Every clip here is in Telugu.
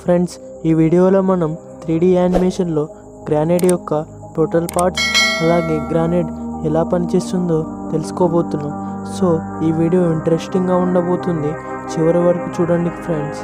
ఫ్రెండ్స్ ఈ వీడియోలో మనం త్రీ డీ యానిమేషన్లో గ్రానైట్ యొక్క టోటల్ పార్ట్స్ అలాగే గ్రానైట్ ఎలా పనిచేస్తుందో తెలుసుకోబోతున్నాం సో ఈ వీడియో ఇంట్రెస్టింగ్గా ఉండబోతుంది చివరి వరకు చూడండి ఫ్రెండ్స్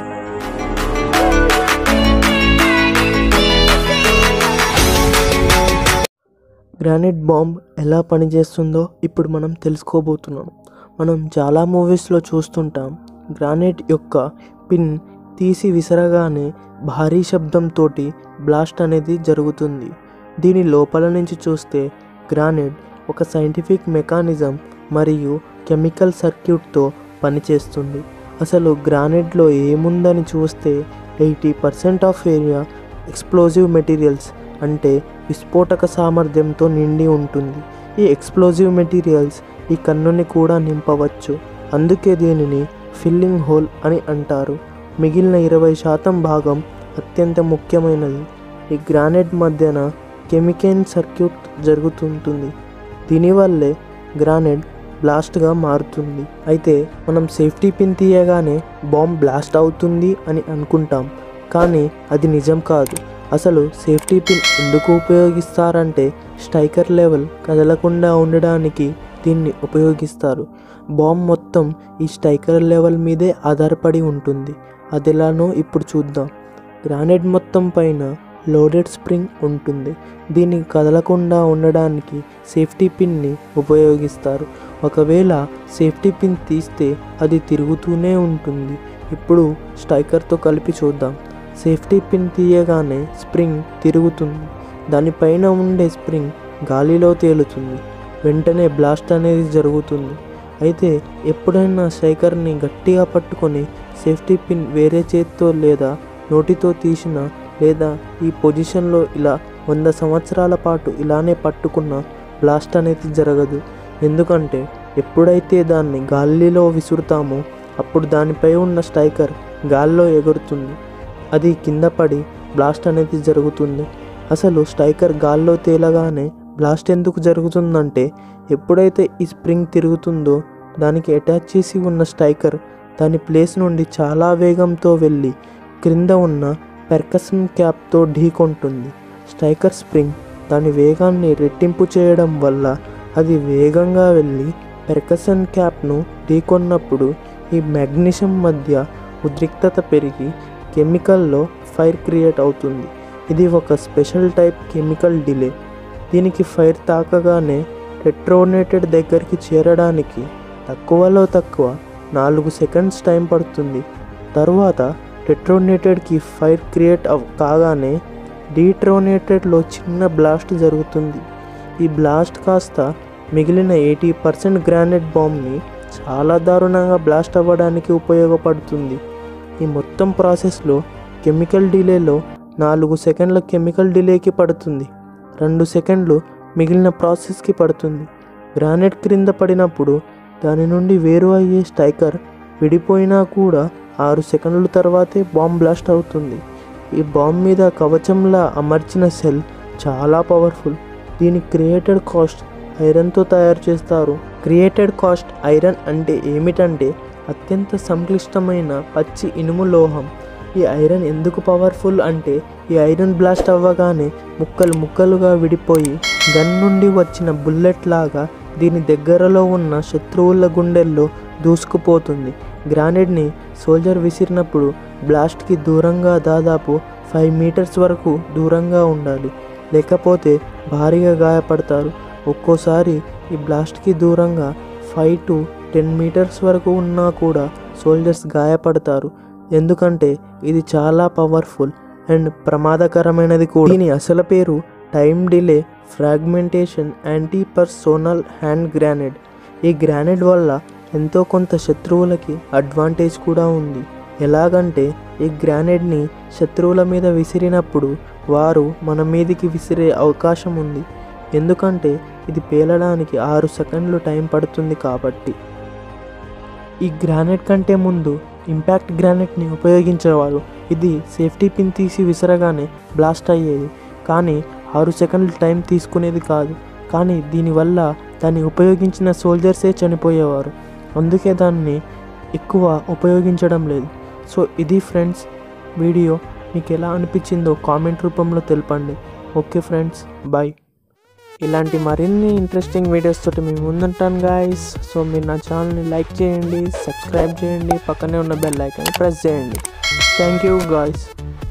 గ్రానైట్ బాంబ్ ఎలా పనిచేస్తుందో ఇప్పుడు మనం తెలుసుకోబోతున్నాం మనం చాలా మూవీస్లో చూస్తుంటాం గ్రానైట్ యొక్క పిన్ తీసి విసరగానే భారీ శబ్దంతో బ్లాస్ట్ అనేది జరుగుతుంది దీని లోపల నుంచి చూస్తే గ్రానైట్ ఒక సైంటిఫిక్ మెకానిజం మరియు కెమికల్ సర్క్యూట్తో పనిచేస్తుంది అసలు గ్రానైట్లో ఏముందని చూస్తే eighty percent of area explosive materials అంటే విస్ఫోటక సామర్థ్యంతో నిండి ఉంటుంది ఈ ఎక్స్ప్లోజివ్ మెటీరియల్స్ ఈ కన్నుని కూడా నింపవచ్చు అందుకే దీనిని ఫిల్లింగ్ హోల్ అని అంటారు మిగిలిన ఇరవై శాతం భాగం అత్యంత ముఖ్యమైనది ఈ గ్రానైట్ మధ్యన కెమికల్ సర్క్యూట్ జరుగుతుంటుంది దీనివల్లే గ్రానైట్ బ్లాస్ట్గా మారుతుంది అయితే మనం సేఫ్టీ పిన్ తీయగానే బాంబ్ బ్లాస్ట్ అవుతుంది అని అనుకుంటాం కానీ అది నిజం కాదు అసలు సేఫ్టీ పిన్ ఎందుకు ఉపయోగిస్తారంటే స్ట్రైకర్ లెవెల్ కదలకుండా ఉండడానికి దీన్ని ఉపయోగిస్తారు బాంబ్ మొత్తం ఈ స్ట్రైకర్ లెవెల్ మీదే ఆధారపడి ఉంటుంది అది ఎలానో ఇప్పుడు చూద్దాం గ్రానైట్ మొత్తం పైన లోడెడ్ స్ప్రింగ్ ఉంటుంది దీన్ని కదలకుండా ఉండడానికి సేఫ్టీ పిన్ని ఉపయోగిస్తారు ఒకవేళ సేఫ్టీ పిన్ తీస్తే అది తిరుగుతూనే ఉంటుంది ఇప్పుడు స్ట్రైకర్తో కలిపి చూద్దాం సేఫ్టీ పిన్ తీయగానే స్ప్రింగ్ తిరుగుతుంది దానిపైన ఉండే స్ప్రింగ్ గాలిలో తేలుతుంది వెంటనే బ్లాస్ట్ అనేది జరుగుతుంది అయితే ఎప్పుడైనా స్ట్రైకర్ని గట్టిగా పట్టుకొని సేఫ్టీ పిన్ వేరే చేత్తో లేదా నోటితో తీసిన లేదా ఈ పొజిషన్లో ఇలా వంద సంవత్సరాల పాటు ఇలానే పట్టుకున్న బ్లాస్ట్ అనేది జరగదు ఎందుకంటే ఎప్పుడైతే దాన్ని గాలిలో విసురుతామో అప్పుడు దానిపై ఉన్న స్ట్రైకర్ గాల్లో ఎగురుతుంది అది కింద పడి బ్లాస్ట్ అనేది జరుగుతుంది అసలు స్ట్రైకర్ గాల్లో తేలగానే బ్లాస్ట్ ఎందుకు జరుగుతుందంటే ఎప్పుడైతే ఈ స్ప్రింగ్ తిరుగుతుందో దానికి అటాచ్ చేసి ఉన్న స్ట్రైకర్ దాని ప్లేస్ నుండి చాలా వేగంతో వెళ్ళి క్రింద ఉన్న పెర్కషన్ క్యాప్తో ఢీకొంటుంది స్ట్రైకర్ స్ప్రింగ్ దాని వేగాన్ని రెట్టింపు చేయడం వల్ల అది వేగంగా వెళ్ళి పెర్కషన్ క్యాప్ను ఢీకొన్నప్పుడు ఈ మ్యాగ్నీషియం మధ్య ఉద్రిక్తత పెరిగి కెమికల్లో ఫైర్ క్రియేట్ అవుతుంది ఇది ఒక స్పెషల్ టైప్ కెమికల్ డిలే దీనికి ఫైర్ తాకగానే టెట్రోనేటెడ్ దగ్గరికి చేరడానికి తక్కువలో తక్కువ నాలుగు సెకండ్స్ టైం పడుతుంది తర్వాత టెట్రోనేటెడ్కి ఫైర్ క్రియేట్ అవ్ కాగానే డీట్రోనేటెడ్లో చిన్న బ్లాస్ట్ జరుగుతుంది ఈ బ్లాస్ట్ కాస్త మిగిలిన ఎయిటీ పర్సెంట్ గ్రానైట్ బాంబ్ని చాలా దారుణంగా బ్లాస్ట్ అవ్వడానికి ఉపయోగపడుతుంది ఈ మొత్తం ప్రాసెస్లో కెమికల్ డిలేలో నాలుగు సెకండ్ల కెమికల్ డిలేకి పడుతుంది రెండు సెకండ్లు మిగిలిన ప్రాసెస్కి పడుతుంది గ్రానైట్ క్రింద పడినప్పుడు దాని నుండి వేరు అయ్యే స్ట్రైకర్ విడిపోయినా కూడా ఆరు సెకండ్ల తర్వాతే బాంబ్ బ్లాస్ట్ అవుతుంది ఈ బాంబ్ మీద కవచంలా అమర్చిన సెల్ చాలా పవర్ఫుల్ దీని క్రియేటెడ్ కాస్ట్ ఐరన్తో తయారు చేస్తారు క్రియేటెడ్ కాస్ట్ ఐరన్ అంటే ఏమిటంటే అత్యంత సంక్లిష్టమైన పచ్చి ఇనుము లోహం ఈ ఐరన్ ఎందుకు పవర్ఫుల్ అంటే ఈ ఐరన్ బ్లాస్ట్ అవ్వగానే ముక్కలు ముక్కలుగా విడిపోయి గన్ నుండి వచ్చిన బుల్లెట్ లాగా దీని దగ్గరలో ఉన్న శత్రువుల గుండెల్లో దూసుకుపోతుంది గ్రానైడ్ని సోల్జర్ విసిరినప్పుడు బ్లాస్ట్కి దూరంగా దాదాపు ఫైవ్ మీటర్స్ వరకు దూరంగా ఉండాలి లేకపోతే భారీగా గాయపడతారు ఒక్కోసారి ఈ బ్లాస్ట్కి దూరంగా ఫైవ్ టు టెన్ మీటర్స్ వరకు ఉన్నా కూడా సోల్జర్స్ గాయపడతారు ఎందుకంటే ఇది చాలా పవర్ఫుల్ అండ్ ప్రమాదకరమైనది కూడా దీని అసలు పేరు time delay fragmentation anti personnel hand grenade ఈ గ్రానైడ్ వల్ల ఎంతో కొంత శత్రువులకి అడ్వాంటేజ్ కూడా ఉంది ఎలాగంటే ఈ గ్రానైడ్ని శత్రువుల మీద విసిరినప్పుడు వారు మన మీదికి విసిరే అవకాశం ఉంది ఎందుకంటే ఇది పేలడానికి ఆరు సెకండ్లు టైం పడుతుంది కాబట్టి ఈ గ్రానైట్ కంటే ముందు ఇంపాక్ట్ గ్రానైట్ని ఉపయోగించేవారు ఇది సేఫ్టీ పిన్ తీసి విసరగానే బ్లాస్ట్ అయ్యేది కానీ ఆరు సెకండ్లు టైం తీసుకునేది కాదు కానీ దీనివల్ల దాన్ని ఉపయోగించిన సోల్జర్సే చనిపోయేవారు అందుకే దాన్ని ఎక్కువ ఉపయోగించడం లేదు సో ఇది ఫ్రెండ్స్ వీడియో మీకు ఎలా అనిపించిందో కామెంట్ రూపంలో తెలపండి ఓకే ఫ్రెండ్స్ బాయ్ ఇలాంటి మరిన్ని ఇంట్రెస్టింగ్ వీడియోస్ తోటి మేము ముందుంటాను గాయస్ సో మీరు నా ఛానల్ని లైక్ చేయండి సబ్స్క్రైబ్ చేయండి పక్కనే ఉన్న బెల్ ఐకాన్ ప్రెస్ చేయండి థ్యాంక్ యూ గాయస్